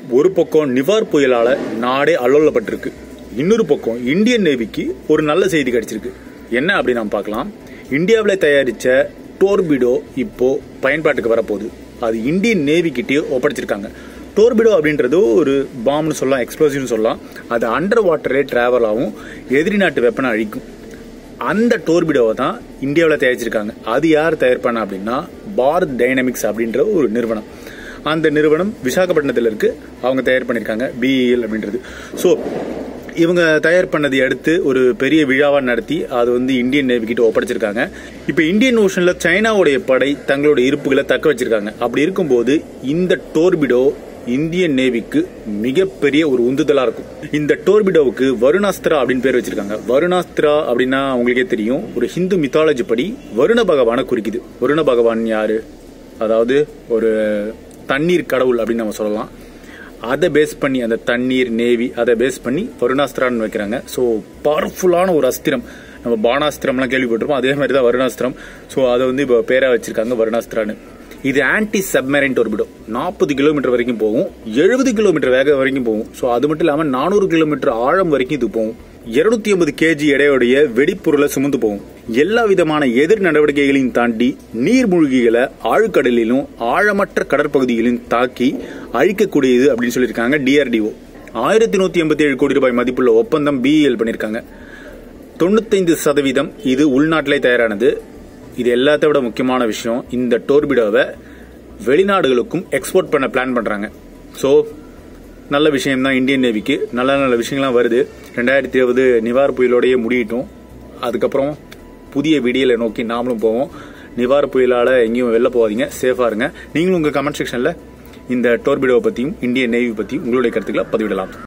ஒரு பக்கம் நிவார் புயலால நாடே அல்லோலப்பட்டிருக்கு இன்னொரு பக்கம் இந்தியன் நேவிக்கு ஒரு நல்ல செய்தி கிடைச்சிருக்கு என்ன அப்படி நாம் பார்க்கலாம் இந்தியாவில் தயாரிச்ச டோர்பிடோ இப்போ பயன்பாட்டுக்கு வரப்போகுது அது இந்தியன் நேவி கிட்டே ஒப்படைச்சிருக்காங்க டோர்பிடோ அப்படின்றது ஒரு பாம்னு சொல்லலாம் எக்ஸ்ப்ளோசிவ்னு சொல்லலாம் அது அண்டர் வாட்டரே டிராவல் ஆகும் எதிரி நாட்டு வெப்பனை அழிக்கும் அந்த டோர்பிடோவை தான் இந்தியாவில் தயாரிச்சிருக்காங்க அது யார் தயார் பண்ண அப்படின்னா பாரத் டைனமிக்ஸ் அப்படின்ற ஒரு நிறுவனம் அந்த நிறுவனம் விசாகப்பட்டினத்தில் இருக்கு அவங்க தயார் பண்ணியிருக்காங்க பிஇஎல் அப்படின்றது ஸோ இவங்க தயார் பண்ணதை அடுத்து ஒரு பெரிய விழாவா நடத்தி அது வந்து இந்தியன் நேவி கிட்ட ஒப்படைச்சிருக்காங்க இப்போ இந்தியன் ஓஷன்ல சைனாவுடைய படை தங்களோட இருப்புகளை தக்க வச்சிருக்காங்க அப்படி இருக்கும்போது இந்த டோர்பிடோ இந்தியன் நேவிக்கு மிகப்பெரிய ஒரு உந்துதலா இருக்கும் இந்த டோர்பிடோவுக்கு வருணாஸ்திரா அப்படின்னு பேர் வச்சிருக்காங்க வருணாஸ்திரா அப்படின்னா உங்களுக்கே தெரியும் ஒரு ஹிந்து மித்தாலஜி படி வருண பகவானை குறிக்குது வருண பகவான் யாரு அதாவது ஒரு தண்ணீர் கடவுள் அப்படின்னு நம்ம சொல்லலாம் அதை பேஸ் பண்ணி அந்த தண்ணீர் நேவி அதை பேஸ் பண்ணி வருணாஸ்திரான்னு வைக்கிறாங்க ஸோ பவர்ஃபுல்லான ஒரு அஸ்திரம் நம்ம பானாஸ்திரம்லாம் கேள்விப்பட்டிருப்போம் அதே மாதிரி தான் வருணாஸ்திரம் ஸோ அதை வந்து இப்போ பேரா வச்சிருக்காங்க வருணாஸ்திரான்னு இது ஆன்டி சப்மரைன் டோர்பிடோ நாற்பது கிலோமீட்டர் வரைக்கும் போகும் எழுபது கிலோமீட்டர் வேகம் வரைக்கும் போகும் ஸோ அது மட்டும் இல்லாமல் நானூறு கிலோமீட்டர் ஆழம் வரைக்கும் இது போகும் இருநூத்தி ஐம்பது கேஜி எடையுடைய வெடிப்பொருளை சுமந்து போகும் எல்லா விதமான எதிர் நடவடிக்கைகளையும் தாண்டி நீர்மூழ்கிகளை ஆழ்கடலிலும் ஆழமற்ற கடற்பகுதிகளிலும் தாக்கி அழிக்கக்கூடியது அப்படின்னு சொல்லியிருக்காங்க டிஆர்டிஓ ஆயிரத்தி நூத்தி எண்பத்தி ஏழு கோடி ரூபாய் மதிப்புள்ள ஒப்பந்தம் பிஇஎல் பண்ணியிருக்காங்க தொண்ணூத்தைந்து சதவீதம் இது உள்நாட்டிலே தயாரானது இது எல்லாத்த விட முக்கியமான விஷயம் இந்த டோர்பிடோவை வெளிநாடுகளுக்கும் எக்ஸ்போர்ட் பண்ண பிளான் பண்றாங்க ஸோ நல்ல விஷயம் தான் இந்தியன் நேவிக்கு நல்ல நல்ல விஷயங்கள்லாம் வருது ரெண்டாயிரத்தி இருபது நிவார் புயலோடையே முடியட்டும் அதுக்கப்புறம் புதிய விடியலை நோக்கி நாமளும் போவோம் நிவார் புயலால எங்கேயும் வெளில போகாதீங்க சேஃபா இருங்க நீங்களும் உங்க கமெண்ட் செக்ஷன்ல இந்த டோர்பிடோவை பத்தியும் இந்தியன் நேவி பத்தியும் உங்களுடைய கருத்துக்களை பதிவிடலாம்